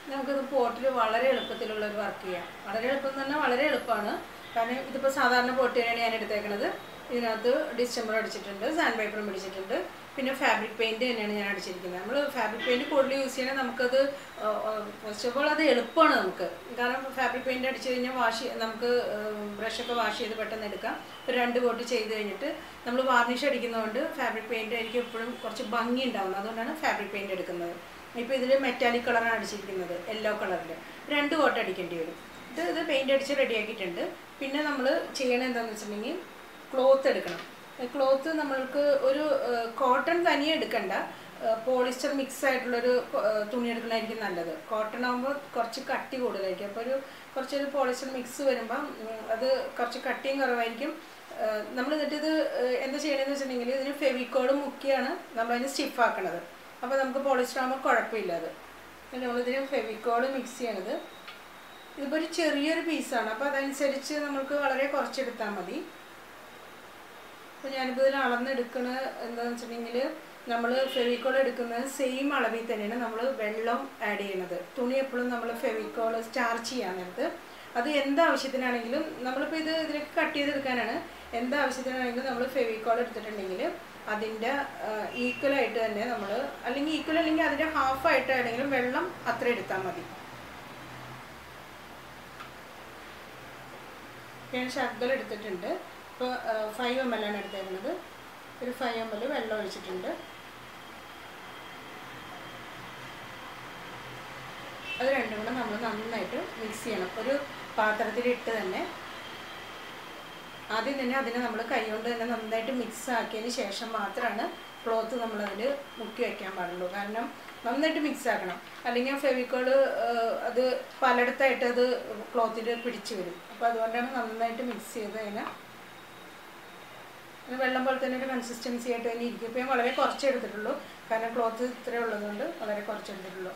നമുക്കിത് പോട്ടിൽ വളരെ എളുപ്പത്തിലുള്ള ഒരു വർക്ക് ചെയ്യാം വളരെ എളുപ്പം എന്ന് പറഞ്ഞാൽ വളരെ എളുപ്പമാണ് കാരണം ഇതിപ്പോൾ സാധാരണ പോട്ട് തന്നെയാണ് ഞാൻ എടുത്തേക്കുന്നത് ഇതിനകത്ത് ഡിസംബർ അടിച്ചിട്ടുണ്ട് സാൻഡ് പേപ്പറും അടിച്ചിട്ടുണ്ട് പിന്നെ ഫാബ്രിക് പെയിൻറ് തന്നെയാണ് ഞാൻ അടിച്ചിരിക്കുന്നത് നമ്മൾ ഫാബ്രിക് പെയിൻറ് കൂടുതൽ യൂസ് ചെയ്യണേ നമുക്കത് ഫസ്റ്റ് ഓഫ് ഓൾ അത് എളുപ്പമാണ് നമുക്ക് കാരണം ഫാബ്രിക് പെയിൻറ് അടിച്ചു കഴിഞ്ഞാൽ വാഷ് നമുക്ക് ബ്രഷൊക്കെ വാഷ് ചെയ്ത് പെട്ടെന്ന് എടുക്കാം ഒരു രണ്ട് കോട്ട് ചെയ്ത് കഴിഞ്ഞിട്ട് നമ്മൾ വാർണിഷ് അടിക്കുന്നതുകൊണ്ട് ഫാബ്രിക് പെയിൻറ് ആയിരിക്കും എപ്പോഴും കുറച്ച് ഭംഗി ഉണ്ടാവുന്നത് അതുകൊണ്ടാണ് ഫാബ്രിക് പെയിൻറ് എടുക്കുന്നത് ഇപ്പോൾ ഇതിൽ മെറ്റാലിക് കളറാണ് അടിച്ചിരിക്കുന്നത് യെല്ലോ കളറിൽ രണ്ട് കോട്ട് അടിക്കേണ്ടി വരും ഇത് ഇത് പെയിൻറ് അടിച്ച് റെഡിയാക്കിയിട്ടുണ്ട് പിന്നെ നമ്മൾ ചെയ്യണത് എന്താണെന്ന് വെച്ചിട്ടുണ്ടെങ്കിൽ ക്ലോത്ത് എടുക്കണം ക്ലോത്ത് നമ്മൾക്ക് ഒരു കോട്ടൺ തനിയെ എടുക്കണ്ട പോളിസ്റ്റർ മിക്സ് ആയിട്ടുള്ളൊരു തുണി എടുക്കണമായിരിക്കും നല്ലത് കോട്ടൺ ആകുമ്പോൾ കുറച്ച് കട്ടി കൂടുതലായിരിക്കും അപ്പോൾ ഒരു കുറച്ചൊരു പോളിസ്റ്റർ മിക്സ് വരുമ്പോൾ അത് കുറച്ച് കട്ടിയും കുറവായിരിക്കും നമ്മൾ എന്നിട്ട് ഇത് എന്താ ചെയ്യണമെന്ന് വെച്ചിട്ടുണ്ടെങ്കിൽ ഇതിന് ഫെവിക്കോൾ മുക്കിയാണ് നമ്മളതിന് സ്റ്റിഫ് ആക്കണത് അപ്പോൾ നമുക്ക് പോളിസ്റ്റർ ആകുമ്പോൾ കുഴപ്പമില്ല അത് നമ്മളിതിന് ഫെവിക്കോൾ മിക്സ് ചെയ്യണത് ഇതിപ്പോൾ ഒരു ചെറിയൊരു പീസാണ് അപ്പോൾ അതനുസരിച്ച് നമുക്ക് വളരെ കുറച്ചെടുത്താൽ മതി അപ്പോൾ ഞാനിപ്പോൾ ഇതിൽ അളന്നെടുക്കണ എന്താണെന്ന് വെച്ചിട്ടുണ്ടെങ്കിൽ നമ്മൾ ഫെവിക്കോൾ എടുക്കുന്നത് സെയിം അളവിൽ തന്നെയാണ് നമ്മൾ വെള്ളം ആഡ് ചെയ്യണത് തുണി എപ്പോഴും നമ്മൾ ഫെവിക്കോൾ സ്റ്റാർച്ച് ചെയ്യാൻ നേരത്ത് അത് എന്താവശ്യത്തിനാണെങ്കിലും നമ്മളിപ്പോൾ ഇത് ഇതിലേക്ക് കട്ട് ചെയ്തെടുക്കാനാണ് എന്താവശ്യത്തിനാണെങ്കിലും നമ്മൾ ഫെവിക്കോൾ എടുത്തിട്ടുണ്ടെങ്കിൽ അതിൻ്റെ ഈക്വലായിട്ട് തന്നെ നമ്മൾ അല്ലെങ്കിൽ ഈക്വൽ അല്ലെങ്കിൽ അതിൻ്റെ ഹാഫ് ആയിട്ടാണെങ്കിലും വെള്ളം അത്ര എടുത്താൽ മതി ഞാൻ ശർക്കര എടുത്തിട്ടുണ്ട് ഇപ്പോൾ ഫൈവ് എം എൽ ആണ് എടുത്തേക്കുന്നത് ഒരു ഫൈവ് എം എൽ വെള്ളം ഒഴിച്ചിട്ടുണ്ട് അത് രണ്ടും കൂടെ നമ്മൾ നന്നായിട്ട് മിക്സ് ചെയ്യണം ഒരു പാത്രത്തിലിട്ട് തന്നെ ആദ്യം തന്നെ അതിനെ നമ്മൾ കൈകൊണ്ട് തന്നെ നന്നായിട്ട് മിക്സ് ആക്കിയതിന് ശേഷം മാത്രമാണ് ക്ലോത്ത് നമ്മളതിൽ മുക്കി വയ്ക്കാൻ പാടുള്ളൂ കാരണം നന്നായിട്ട് മിക്സ് ആക്കണം അല്ലെങ്കിൽ ഫെവിക്കോള് അത് പലയിടത്തായിട്ട് അത് ക്ലോത്തിൽ പിടിച്ചു വരും അപ്പോൾ അതുകൊണ്ടാണ് നന്നായിട്ട് മിക്സ് ചെയ്ത് അതിനെ വെള്ളം പോലെ തന്നെ ഒരു കൺസിസ്റ്റൻസി ആയിട്ട് തന്നെ ഇരിക്കും ഇപ്പോൾ ഞാൻ വളരെ കുറച്ച് എടുത്തിട്ടുള്ളൂ കാരണം ക്ലോത്ത് ഇത്രേ ഉള്ളതുകൊണ്ട് വളരെ കുറച്ച് എടുത്തിട്ടുള്ളൂ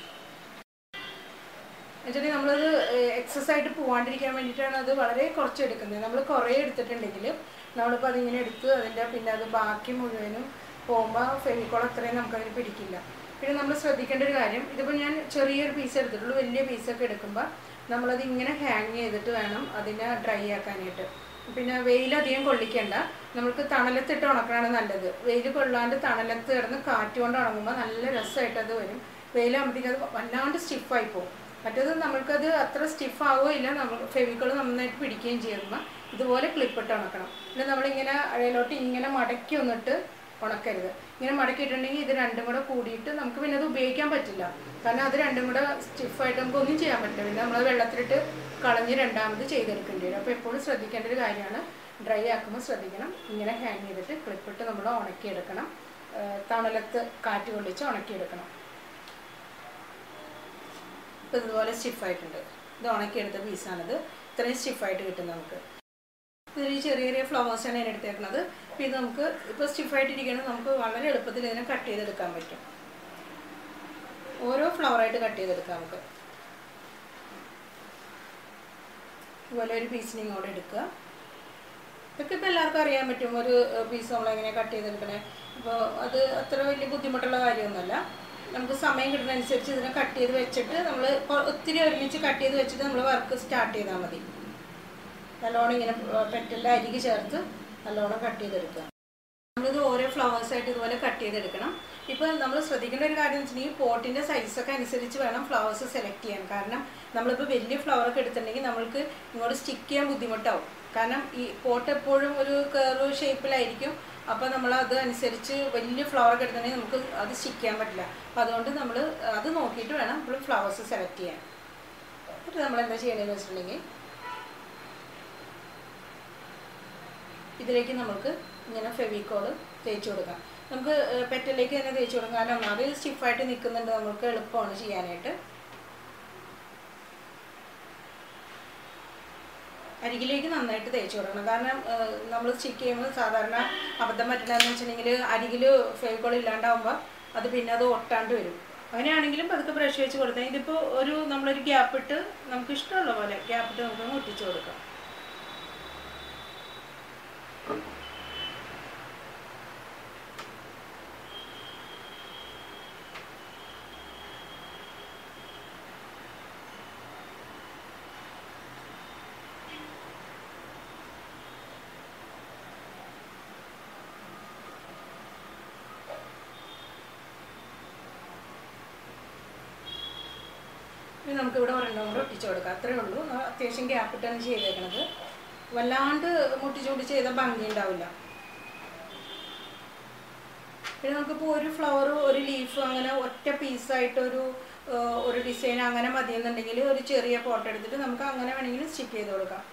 എന്നുവെച്ചാൽ നമ്മളത് എക്സസ് ആയിട്ട് പോവാണ്ടിരിക്കാൻ വേണ്ടിയിട്ടാണ് അത് വളരെ കുറച്ച് എടുക്കുന്നത് നമ്മൾ കുറേ എടുത്തിട്ടുണ്ടെങ്കിൽ നമ്മളിപ്പോൾ അതിങ്ങനെ എടുത്ത് അതിൻ്റെ പിന്നെ അത് ബാക്കി മുഴുവനും പോകുമ്പോൾ ഫെവിക്കോൾ അത്രയും നമുക്കതിന് പിടിക്കില്ല പിന്നെ നമ്മൾ ശ്രദ്ധിക്കേണ്ട ഒരു കാര്യം ഇതിപ്പോൾ ഞാൻ ചെറിയൊരു പീസ് എടുത്തിട്ടുള്ളൂ വലിയ പീസൊക്കെ എടുക്കുമ്പോൾ നമ്മളത് ഇങ്ങനെ ഹാങ് ചെയ്തിട്ട് വേണം അതിനെ ഡ്രൈ ആക്കാനായിട്ട് പിന്നെ വെയിലധികം കൊള്ളിക്കേണ്ട നമുക്ക് തണലത്തിട്ട് ഉണക്കണതാണ് നല്ലത് വെയിൽ കൊള്ളാണ്ട് തണലത്ത് കിടന്ന് കാറ്റ് കൊണ്ട് ഉണങ്ങുമ്പോൾ നല്ല രസമായിട്ട് അത് വരും വെയിലാകുമ്പോഴത്തേക്കും അത് വല്ലാണ്ട് സ്റ്റിഫായി പോകും മറ്റേത് നമ്മൾക്കത് അത്ര സ്റ്റിഫ് ആവുകയില്ല നമ്മൾ ഫെവിക്കോൾ നന്നായിട്ട് പിടിക്കുകയും ചെയ്യുമ്പോൾ ഇതുപോലെ ക്ലിപ്പിട്ട് ഉണക്കണം പിന്നെ നമ്മളിങ്ങനെ അഴയിലോട്ട് ഇങ്ങനെ മടക്കി വന്നിട്ട് ഉണക്കരുത് ഇങ്ങനെ മടക്കിയിട്ടുണ്ടെങ്കിൽ ഇത് രണ്ടും കൂടെ കൂടിയിട്ട് നമുക്ക് പിന്നെ അത് ഉപയോഗിക്കാൻ പറ്റില്ല കാരണം അത് രണ്ടും കൂടെ സ്റ്റിഫായിട്ട് നമുക്ക് ഒന്നും ചെയ്യാൻ പറ്റില്ല പിന്നെ നമ്മൾ വെള്ളത്തിലിട്ട് കളഞ്ഞ് രണ്ടാമത് ചെയ്തെടുക്കേണ്ടി വരും അപ്പോൾ എപ്പോഴും ശ്രദ്ധിക്കേണ്ട ഒരു കാര്യമാണ് ഡ്രൈ ആക്കുമ്പോൾ ശ്രദ്ധിക്കണം ഇങ്ങനെ ഹാങ് ചെയ്തിട്ട് ക്ലിപ്പിട്ട് നമ്മൾ ഉണക്കിയെടുക്കണം തണലത്ത് കാറ്റ് കൊള്ളിച്ച് ഉണക്കിയെടുക്കണം ഇപ്പം ഇതുപോലെ സ്റ്റിഫായിട്ടുണ്ട് ഇത് ഉണക്കിയെടുത്ത പീസാണിത് ഇത്രയും സ്റ്റിഫായിട്ട് കിട്ടും നമുക്ക് ഇതിൽ ചെറിയ ചെറിയ ഫ്ലവേഴ്സാണ് ഞാൻ എടുത്തേക്കുന്നത് അപ്പോൾ ഇത് നമുക്ക് ഇപ്പോൾ സ്റ്റിഫായിട്ടിരിക്കണം നമുക്ക് വളരെ എളുപ്പത്തിൽ ഇതിനെ കട്ട് ചെയ്തെടുക്കാൻ പറ്റും ഓരോ ഫ്ലവറായിട്ട് കട്ട് ചെയ്തെടുക്കാം നമുക്ക് ഇതുപോലെ ഒരു പീസിനെ ഇങ്ങോട്ട് എടുക്കുക ഇതൊക്കെ ഇപ്പോൾ എല്ലാവർക്കും അറിയാൻ പറ്റും ഒരു പീസ് നമ്മളെങ്ങനെ കട്ട് ചെയ്തെടുക്കണേ അപ്പോൾ അത് അത്ര വലിയ ബുദ്ധിമുട്ടുള്ള കാര്യമൊന്നുമല്ല നമുക്ക് സമയം കിട്ടുന്നതനുസരിച്ച് ഇതിനെ കട്ട് ചെയ്ത് വെച്ചിട്ട് നമ്മൾ ഒത്തിരി ഒരുമിച്ച് കട്ട് ചെയ്ത് വെച്ചിട്ട് നമ്മൾ വർക്ക് സ്റ്റാർട്ട് ചെയ്താൽ മതി നല്ലോണം ഇങ്ങനെ പെറ്റലിൻ്റെ അരികി ചേർത്ത് നല്ലോണം കട്ട് ചെയ്തെടുക്കുക നമ്മളിത് ഓരോ ഫ്ലവേഴ്സായിട്ട് ഇതുപോലെ കട്ട് ചെയ്തെടുക്കണം ഇപ്പോൾ നമ്മൾ ശ്രദ്ധിക്കേണ്ട ഒരു കാര്യം എന്ന് വെച്ചിട്ടുണ്ടെങ്കിൽ പോട്ടിൻ്റെ സൈസൊക്കെ അനുസരിച്ച് വേണം ഫ്ലവേഴ്സ് സെലക്ട് ചെയ്യാൻ കാരണം നമ്മളിപ്പോൾ വലിയ ഫ്ലവറൊക്കെ എടുത്തിട്ടുണ്ടെങ്കിൽ നമ്മൾക്ക് ഇങ്ങോട്ട് സ്റ്റിക്ക് ചെയ്യാൻ ബുദ്ധിമുട്ടാവും കാരണം ഈ പോട്ട് എപ്പോഴും ഒരു കർവ് ഷേപ്പിലായിരിക്കും അപ്പോൾ നമ്മൾ അത് അനുസരിച്ച് വലിയ ഫ്ലവറൊക്കെ എടുത്തിട്ടുണ്ടെങ്കിൽ നമുക്ക് അത് സ്റ്റിക്ക് ചെയ്യാൻ പറ്റില്ല അപ്പോൾ അതുകൊണ്ട് നമ്മൾ അത് നോക്കിയിട്ട് വേണം നമ്മൾ ഫ്ലവേഴ്സ് സെലക്ട് ചെയ്യാൻ എന്നിട്ട് നമ്മൾ എന്താ ചെയ്യണമെന്ന് വെച്ചിട്ടുണ്ടെങ്കിൽ ഇതിലേക്ക് നമുക്ക് ഇങ്ങനെ ഫെവിക്കോൾ തേച്ച് കൊടുക്കാം നമുക്ക് പെറ്റലിലേക്ക് തന്നെ തേച്ച് കൊടുക്കാം കാരണം അത് സ്റ്റിഫായിട്ട് നിൽക്കുന്നുണ്ട് നമുക്ക് എളുപ്പമാണ് ചെയ്യാനായിട്ട് അരികിലേക്ക് നന്നായിട്ട് തേച്ച് കൊടുക്കണം കാരണം നമ്മൾ സ്റ്റിക്ക് ചെയ്യുമ്പോൾ സാധാരണ അബദ്ധം പറ്റുന്നതെന്ന് വെച്ചിട്ടുണ്ടെങ്കിൽ അരികിൽ ഫെവിക്കോൾ ഇല്ലാണ്ടാവുമ്പോൾ അത് പിന്നെ അത് ഒട്ടാണ്ട് വരും അങ്ങനെയാണെങ്കിലും പതുക്കെ ബ്രഷ് വെച്ച് കൊടുത്താൽ ഇതിപ്പോൾ ഒരു നമ്മളൊരു ഗ്യാപ്പ് ഇട്ട് നമുക്ക് ഇഷ്ടമുള്ള പോലെ ഗ്യാപ്പ് ഇട്ട് നമുക്ക് ഒട്ടിച്ച് കൊടുക്കാം ഇനി നമുക്ക് ഇവിടെ ഒരെണ്ണം കൂടെ ഒട്ടിച്ചു കൊടുക്കാം അത്രേ ഉള്ളൂ ആ അത്യാവശ്യം ഗ്യാപ്പിട്ടാണ് ചെയ്തേക്കണത് വല്ലാണ്ട് മുട്ടിച്ച് മുട്ടിച്ച് ചെയ്താൽ ഭംഗി ഉണ്ടാവില്ല പിന്നെ നമുക്കിപ്പോൾ ഒരു ഫ്ലവർ ഒരു ലീഫ് അങ്ങനെ ഒറ്റ പീസായിട്ട് ഒരു ഏഹ്, ഒരു ഡിസൈൻ അങ്ങനെ മതിയെന്നുണ്ടെങ്കിൽ ഒരു ചെറിയ പോട്ട് എടുത്തിട്ട് നമുക്ക് അങ്ങനെ വേണമെങ്കിൽ സ്റ്റിക്ക് ചെയ്ത് കൊടുക്കാം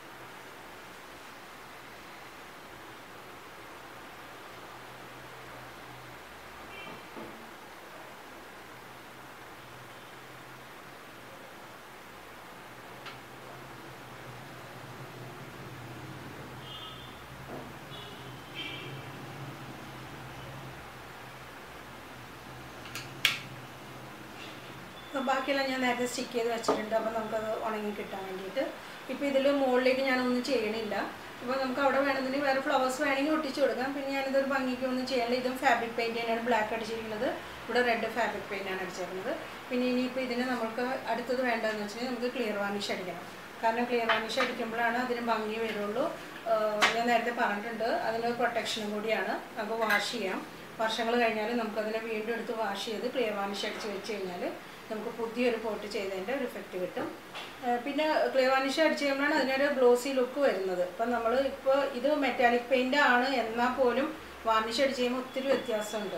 അപ്പോൾ ബാക്കിയെല്ലാം ഞാൻ നേരത്തെ സ്റ്റിക്ക് ചെയ്ത് വെച്ചിട്ടുണ്ട് അപ്പോൾ നമുക്കത് ഉണങ്ങി കിട്ടാൻ വേണ്ടിയിട്ട് ഇപ്പോൾ ഇതിൽ മുകളിലേക്ക് ഞാനൊന്നും ചെയ്യണില്ല ഇപ്പോൾ നമുക്ക് അവിടെ വേണമെങ്കിൽ വേറെ ഫ്ലവേഴ്സ് വേണമെങ്കിൽ ഒട്ടിച്ച് കൊടുക്കാം പിന്നെ ഞാനിതൊരു ഭംഗിക്ക് ഒന്നും ചെയ്യണില്ല ഇതും ഫാബ്രിക് പെയിൻറ്റ് തന്നെയാണ് ബ്ലാക്ക് അടിച്ചിരിക്കുന്നത് ഇവിടെ റെഡ് ഫാബ്രിക് പെയിൻ്റാണ് അടിച്ചിരിക്കുന്നത് പിന്നെ ഇനിയിപ്പോൾ ഇതിന് നമുക്ക് അടുത്തത് വേണ്ടതെന്ന് വെച്ചാൽ നമുക്ക് ക്ലിയർ വാർണിഷ് അടിക്കണം കാരണം ക്ലിയർ വാർണിഷ് അടിക്കുമ്പോഴാണ് അതിന് ഭംഗി വരുള്ളൂ ആഹ് ഞാൻ നേരത്തെ പറഞ്ഞിട്ടുണ്ട് അതിന് പ്രൊട്ടക്ഷനും കൂടിയാണ് നമുക്ക് വാഷ് ചെയ്യാം വർഷങ്ങൾ കഴിഞ്ഞാൽ നമുക്കതിനെ വീണ്ടും എടുത്ത് വാഷ് ചെയ്ത് ക്ലിയർ വാർണിഷ് അടിച്ച് വെച്ച് കഴിഞ്ഞാൽ നമുക്ക് പുതിയൊരു പോട്ട് ചെയ്തതിൻ്റെ ഒരു ഇഫക്റ്റ് കിട്ടും ആഹ് പിന്നെ ക്ലിയർ വാർണിഷ് അടിച്ച് കഴിയുമ്പോഴാണ് അതിനൊരു ഗ്ലോസി ലുക്ക് വരുന്നത് ഇപ്പം നമ്മൾ ഇപ്പോൾ ഇത് മെറ്റാലിക് പെയിൻ്റ് ആണ് എന്നാൽ പോലും വാർണിഷ് അടിച്ച് കഴിയുമ്പോൾ ഒത്തിരി വ്യത്യാസമുണ്ട്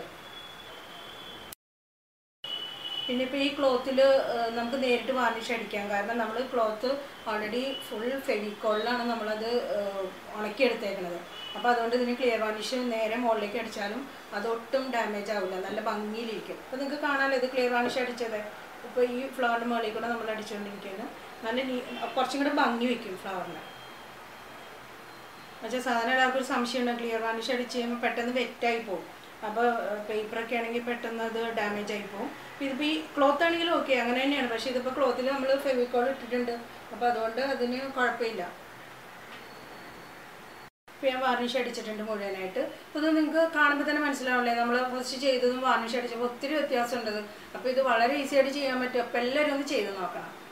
പിന്നെ ഇപ്പോൾ ഈ ക്ലോത്തിൽ നമുക്ക് നേരിട്ട് വാർണിഷ് അടിക്കാം കാരണം നമ്മൾ ക്ലോത്ത് ഓൾറെഡി ഫുൾ ഫെവിക്കോളിലാണ് നമ്മളത് ഏഹ്, ഉണക്കിയെടുത്തേക്കണത് അപ്പോൾ അതുകൊണ്ട് ഇതിന് ക്ലിയർ വാർണിഷ് നേരെ മുകളിലേക്ക് അടിച്ചാലും അതൊട്ടും ഡാമേജ് ആവില്ല നല്ല ഭംഗിയിലിരിക്കും അപ്പോൾ നിങ്ങൾക്ക് കാണാമല്ലോ ഇത് ക്ലിയർ വാർണിഷ് അടിച്ചത് ഇപ്പോൾ ഈ ഫ്ലവറിൻ്റെ മുകളിൽ കൂടെ നമ്മൾ അടിച്ചുകൊണ്ടിരിക്കുകയാണ് നല്ല നീ കുറച്ചും കൂടെ ഭംഗി വയ്ക്കും ഫ്ലവറിന് പക്ഷേ സാധാരണ എല്ലാവർക്കും ഒരു സംശയമുണ്ട് ക്ലിയർ വാർണിഷ് അടിച്ച് കഴിയുമ്പോൾ പെട്ടെന്ന് വെറ്റായി പോകും അപ്പോൾ പേപ്പറൊക്കെ ആണെങ്കിൽ പെട്ടെന്ന് അത് ഡാമേജ് ആയി പോകും ഇതിപ്പോൾ ഈ ക്ലോത്ത് ആണെങ്കിലും ഓക്കെ അങ്ങനെ തന്നെയാണ് പക്ഷേ ഇതിപ്പോൾ ക്ലോത്തിൽ നമ്മൾ ഫെവിക്കോൾ ഇട്ടിട്ടുണ്ട് അപ്പോൾ അതുകൊണ്ട് അതിന് കുഴപ്പമില്ല ഇപ്പോൾ ഞാൻ വാർണിഷ് അടിച്ചിട്ടുണ്ട് മുഴുവനായിട്ട് അപ്പോൾ ഇത് നിങ്ങൾക്ക് കാണുമ്പോൾ തന്നെ മനസ്സിലാവില്ലേ നമ്മൾ ഫസ്റ്റ് ചെയ്തതും വാർണിഷ് അടിച്ചപ്പോൾ ഒത്തിരി വ്യത്യാസമുണ്ട് അപ്പോൾ ഇത് വളരെ ഈസി ആയിട്ട് ചെയ്യാൻ പറ്റും അപ്പോൾ എല്ലാവരും ഒന്ന് ചെയ്ത് നോക്കണം